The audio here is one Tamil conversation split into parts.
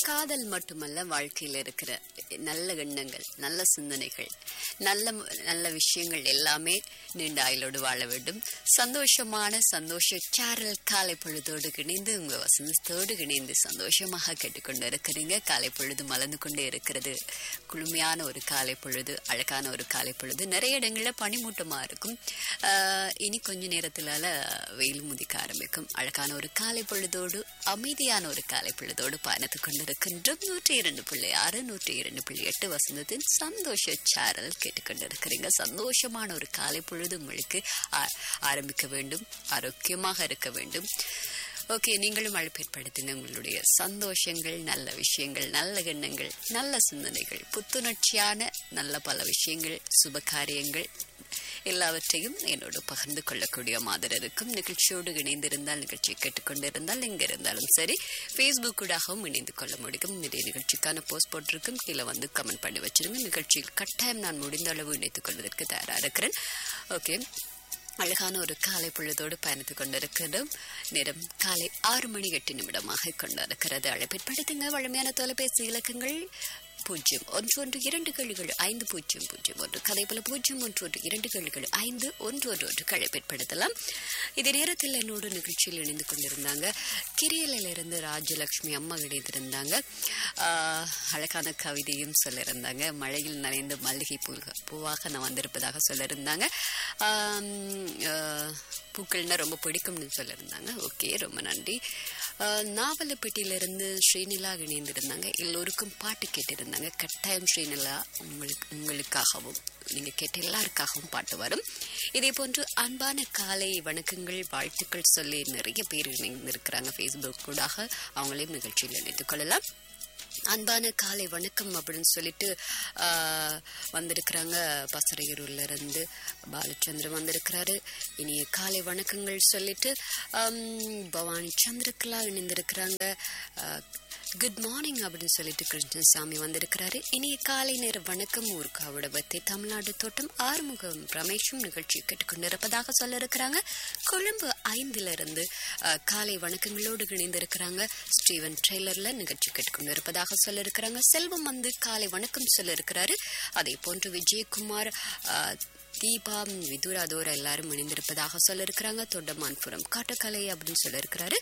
காதல் மட்டுமல்ல வாழ்க்கையில் இருக்கிற நல்ல எண்ணங்கள் நல்ல சிந்தனைகள் நல்ல நல்ல விஷயங்கள் எல்லாமே நீண்ட ஆயுளோடு வாழ வேண்டும் சந்தோஷமான சந்தோஷ சாரல் காலை பொழுதோடு இணைந்து உங்க வசந்தத்தோடு இணைந்து சந்தோஷமாக கேட்டுக்கொண்டு இருக்கிறீங்க காலை பொழுது மலர்ந்து கொண்டே இருக்கிறது குளுமையான ஒரு காலை பொழுது அழகான ஒரு காலை பொழுது நிறைய இடங்களில் பனிமூட்டமா இருக்கும் ஆஹ் இனி கொஞ்ச நேரத்திலால வெயில் முதிக்க ஆரம்பிக்கும் அழகான ஒரு காலை பொழுதோடு அமைதியான ஒரு காலை பொழுதோடு பயணித்து கொண்டிருக்கின்றோம் நூற்றி இரண்டு புள்ளி ஆறு நூற்றி இரண்டு புள்ளி எட்டு வசந்தத்தின் சந்தோஷ சாரல் கேட்டுக்கொண்டிருக்கிறீங்க சந்தோஷமான ஒரு காலை பொழுது உங்களுக்கு ஆ- ஆரம்பிக்க வேண்டும் ஆரோக்கியமாக இருக்க வேண்டும் ஓகே நீங்களும் அழைப்பேற்படுத்துங்க உங்களுடைய சந்தோஷங்கள் நல்ல விஷயங்கள் நல்ல எண்ணங்கள் நல்ல சிந்தனைகள் புத்துணர்ச்சியான நல்ல பல விஷயங்கள் சுப காரியங்கள் எல்லாவற்றையும் என்னோடு பகிர்ந்து கொள்ளக்கூடிய மாதிரி இருக்கும் நிகழ்ச்சியோடு இணைந்திருந்தால் நிகழ்ச்சியை கேட்டுக்கொண்டிருந்தால் எங்க இருந்தாலும் சரி ஃபேஸ்புக்கூடாகவும் இணைந்து கொள்ள முடியும் நிறைய நிகழ்ச்சிக்கான போஸ்ட் போட்டிருக்கும் கீழே வந்து கமெண்ட் பண்ணி வச்சிருங்க நிகழ்ச்சியில் கட்டாயம் நான் முடிந்த அளவு இணைத்துக் கொள்வதற்கு தயாரா இருக்கிறேன் ஓகே அழகான ஒரு காலை பொழுதோடு பயணித்துக் கொண்டிருக்கிறோம் நேரம் காலை ஆறு மணி எட்டு நிமிடமாக கொண்டிருக்கிறது அழைப்பிற்படுத்துங்க வழமையான தொலைபேசி இலக்கங்கள் பூஜ்ஜியம் ஒன்று ஒன்று இரண்டு கேள்விகள் ஐந்து பூஜ்ஜியம் பூஜ்ஜியம் ஒன்று கதை போல பூஜ்ஜியம் ஒன்று ஒன்று இரண்டு கேள்விகள் ஐந்து ஒன்று ஒன்று ஒன்று அழைப்பிற்படுத்தலாம் இதே நேரத்தில் என்னோடு நிகழ்ச்சியில் இணைந்து கொண்டிருந்தாங்க கிரியலிலிருந்து ராஜலட்சுமி அம்மா இணைந்திருந்தாங்க ஆஹ், அழகான கவிதையும் சொல்லியிருந்தாங்க மழையில் நனைந்த மல்லிகை பூ பூவாக நான் வந்திருப்பதாக சொல்லியிருந்தாங்க ஆம், ஆஹ், பூக்கள்னா ரொம்ப பிடிக்கும்னு சொல்லியிருந்தாங்க ஓகே ரொம்ப நன்றி ஆஹ், நாவலப்பட்டியிலிருந்து ஸ்ரீநிலா இணைந்திருந்தாங்க எல்லோருக்கும் பாட்டு கேட்டிருந்தாங்க கட்டாயம் ஸ்ரீநிலா உங்களுக்கு உங்களுக்காகவும் நீங்க கேட்ட எல்லாருக்காகவும் பாட்டு வரும் இதே போன்று அன்பான காலை வணக்கங்கள் வாழ்த்துக்கள் சொல்லி நிறைய பேர் இணைந்திருக்கிறாங்க ஃபேஸ்புக் கூடாக அவங்களையும் நிகழ்ச்சியில் இணைத்துக் கொள்ளலாம் அன்பான காலை வணக்கம் அப்படின்னு சொல்லிட்டு ஆஹ், வந்திருக்கிறாங்க பசரையூர்ல இருந்து பாலச்சந்திரன் வந்திருக்கிறாரு இனிய காலை வணக்கங்கள் சொல்லிட்டு ஆம், பவானி சந்திரகலா இணைந்திருக்கிறாங்க குட் மார்னிங் அப்படின்னு சொல்லிட்டு கிருஷ்ணசாமி வந்திருக்கிறாரு இனிய காலை நேர வணக்கம் ஊர்காவோட பத்தி தமிழ்நாடு தோட்டம் ஆறுமுகம் ரமேஷும் நிகழ்ச்சி கேட்டுக்கொண்டிருப்பதாக சொல்ல இருக்கிறாங்க கொழும்பு ஐந்துல இருந்து அஹ், காலை வணக்கங்களோடு இணைந்திருக்கிறாங்க ஸ்டீவன் ட்ரெய்லர்ல நிகழ்ச்சி கேட்டுக்கொண்டிருப்பதாக சொல்ல இருக்கிறாங்க செல்வம் வந்து காலை வணக்கம் சொல்ல இருக்கிறாரு அதே போன்று விஜயகுமார் அஹ், தீபா விதுராதோர் எல்லாரும் இணைந்திருப்பதாக சொல்ல இருக்கிறாங்க தொண்டமான்புரம் காட்டக்கலை அப்படின்னு சொல்ல இருக்கிறாரு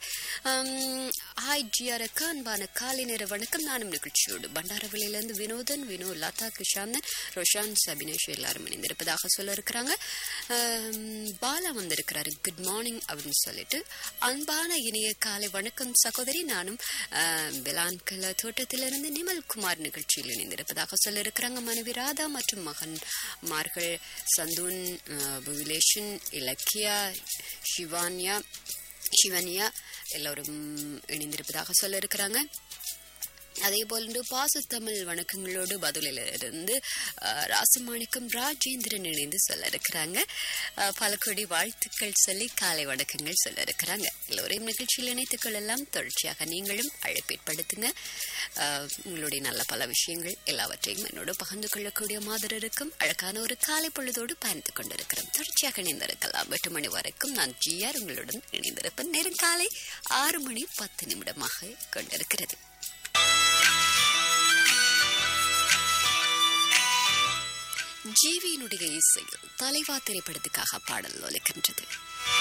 ஹாய் ஜிஆருக்கு அன்பான காலை நேர வணக்கம் நானும் நிகழ்ச்சியோடு பண்டாரவளியிலிருந்து வினோதன் வினோ லதா கிஷாந்தன் ரோஷான் சபினேஷ் எல்லாரும் இணைந்திருப்பதாக சொல்ல இருக்கிறாங்க ஆம், பாலா வந்திருக்கிறாரு குட் மார்னிங் அப்படின்னு சொல்லிட்டு அன்பான இனிய காலை வணக்கம் சகோதரி நானும் விலான்கல தோட்டத்திலிருந்து நிமல்குமார் நிகழ்ச்சியில் இணைந்திருப்பதாக சொல்ல இருக்கிறாங்க மனைவி ராதா மற்றும் மகன்மார்கள் சந்தூன் அஹ், புவிலேஷன் இலக்கியா சிவான்யா சிவன்யா எல்லோரும் இணைந்திருப்பதாக சொல்ல இருக்கிறாங்க அதே போன்று பாசத்தமிழ் வணக்கங்களோடு பதிலிலிருந்து அஹ், ராசமாணிக்கம் ராஜேந்திரன் இணைந்து சொல்ல இருக்கிறாங்க அஹ், பல கோடி வாழ்த்துக்கள் சொல்லி காலை வணக்கங்கள் சொல்ல இருக்கிறாங்க எல்லோரையும் நிகழ்ச்சியில் இணைத்துக் கொள்ளலாம் தொடர்ச்சியாக நீங்களும் அழைப்பேற்படுத்துங்க அஹ், உங்களுடைய நல்ல பல விஷயங்கள் எல்லாவற்றையும் என்னோடு பகிர்ந்து கொள்ளக்கூடிய மாதிரி இருக்கும் அழகான ஒரு காலை பொழுதோடு பயணித்துக் கொண்டிருக்கிறோம் தொடர்ச்சியாக இணைந்திருக்கலாம் எட்டு மணி வரைக்கும் நான் ஜிஆர் உங்களுடன் இணைந்திருப்பேன் நேரம் காலை ஆறு மணி பத்து நிமிடமாக கொண்டிருக்கிறது ஜீவியினுடைய இசையில் தலைவா திரைப்படத்துக்காக பாடல் ஒலிக்கின்றது